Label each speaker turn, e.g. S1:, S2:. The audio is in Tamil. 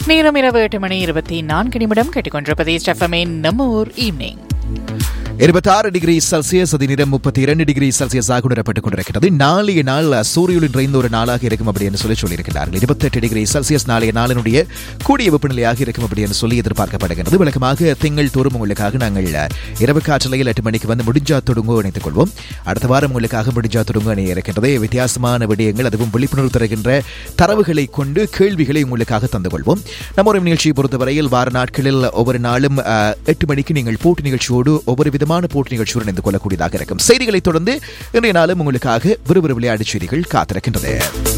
S1: நேரம் இரவு எட்டு மணி இருபத்தி நான்கு நிமிடம் கேட்டுக்கொண்டிருப்பது ஸ்டெஃபமின் நம்ம ஊர் ஈவினிங்
S2: இருபத்தாறு டிகிரி செல்சியஸ் அதிநிறம் முப்பத்தி இரண்டு டிகிரி செல்சியஸ் ஆக உணரப்பட்டுக் கொண்டிருக்கிறது நாளைய நாள் சூரியொளி நிறைந்த ஒரு நாளாக இருக்கும் அப்படின்னு சொல்லி சொல்லியிருக்கிறார்கள் இருபத்தெட்டு டிகிரி செல்சியஸ் நாளைய நாளினுடைய கூடிய வெப்பநிலையாக இருக்கும் அப்படின்னு சொல்லி எதிர்பார்க்கப்படுகிறது விளக்கமாக திங்கள் தோறும் உங்களுக்காக நாங்கள் இரவு காற்றலையில் எட்டு மணிக்கு வந்து முடிஞ்சா தொடுங்கோ இணைத்துக் கொள்வோம் அடுத்த வாரம் உங்களுக்காக முடிஞ்சா தொடுங்கோ இணைய இருக்கின்றது வித்தியாசமான விடயங்கள் அதுவும் விழிப்புணர்வு தருகின்ற தரவுகளை கொண்டு கேள்விகளை உங்களுக்காக தந்து கொள்வோம் நம்ம ஒரு நிகழ்ச்சியை பொறுத்தவரையில் வார நாட்களில் ஒவ்வொரு நாளும் அஹ், எட்டு மணிக்கு நீங்கள் போட்டி நிகழ்ச்சியோடு ஒவ்வொரு விதமான போட்டி நிகழ்ச்சியோடு இணைந்து கொள்ளக்கூடியதாக இருக்கும் செய்திகளை தொடர்ந்து இன்றைய நாளும் உங்களுக்காக விறுவிறு விளையாட்டு செய்திகள் காத்திருக்கின்றது